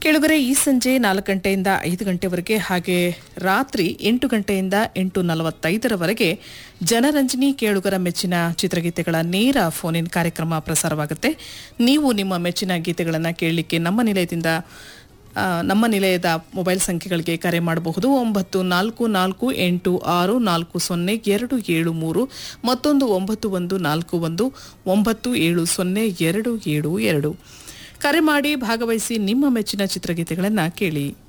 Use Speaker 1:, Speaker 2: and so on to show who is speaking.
Speaker 1: ಕೆಳಗರೆ ಈ ಸಂಜೆ ನಾಲ್ಕು ಗಂಟೆಯಿಂದ ಐದು ಗಂಟೆವರೆಗೆ ಹಾಗೆ ರಾತ್ರಿ ಎಂಟು ಗಂಟೆಯಿಂದ ಎಂಟು ನಲವತ್ತೈದರವರೆಗೆ ಜನರಂಜನಿ ಕೇಳುಗರ ಮೆಚ್ಚಿನ ಚಿತ್ರಗೀತೆಗಳ ನೇರ ಫೋನ್ ಇನ್ ಕಾರ್ಯಕ್ರಮ ಪ್ರಸಾರವಾಗುತ್ತೆ ನೀವು ನಿಮ್ಮ ಮೆಚ್ಚಿನ ಗೀತೆಗಳನ್ನು ಕೇಳಲಿಕ್ಕೆ ನಮ್ಮ ನಿಲಯದಿಂದ ಆ, ನಮ್ಮ ನಿಲಯದ ಮೊಬೈಲ್ ಸಂಖ್ಯೆಗಳಿಗೆ ಕರೆ ಮಾಡಬಹುದು ಒಂಬತ್ತು ನಾಲ್ಕು ನಾಲ್ಕು ಎಂಟು ಆರು ನಾಲ್ಕು ಸೊನ್ನೆ ಎರಡು ಏಳು ಮೂರು ಮತ್ತೊಂದು ಒಂಬತ್ತು ಒಂದು ನಾಲ್ಕು ಒಂದು ಒಂಬತ್ತು ಏಳು ಸೊನ್ನೆ ಎರಡು ಏಳು ಎರಡು ಕರೆ ಮಾಡಿ ಭಾಗವಹಿಸಿ ನಿಮ್ಮ ಮೆಚ್ಚಿನ ಚಿತ್ರಗೀತೆಗಳನ್ನು ಕೇಳಿ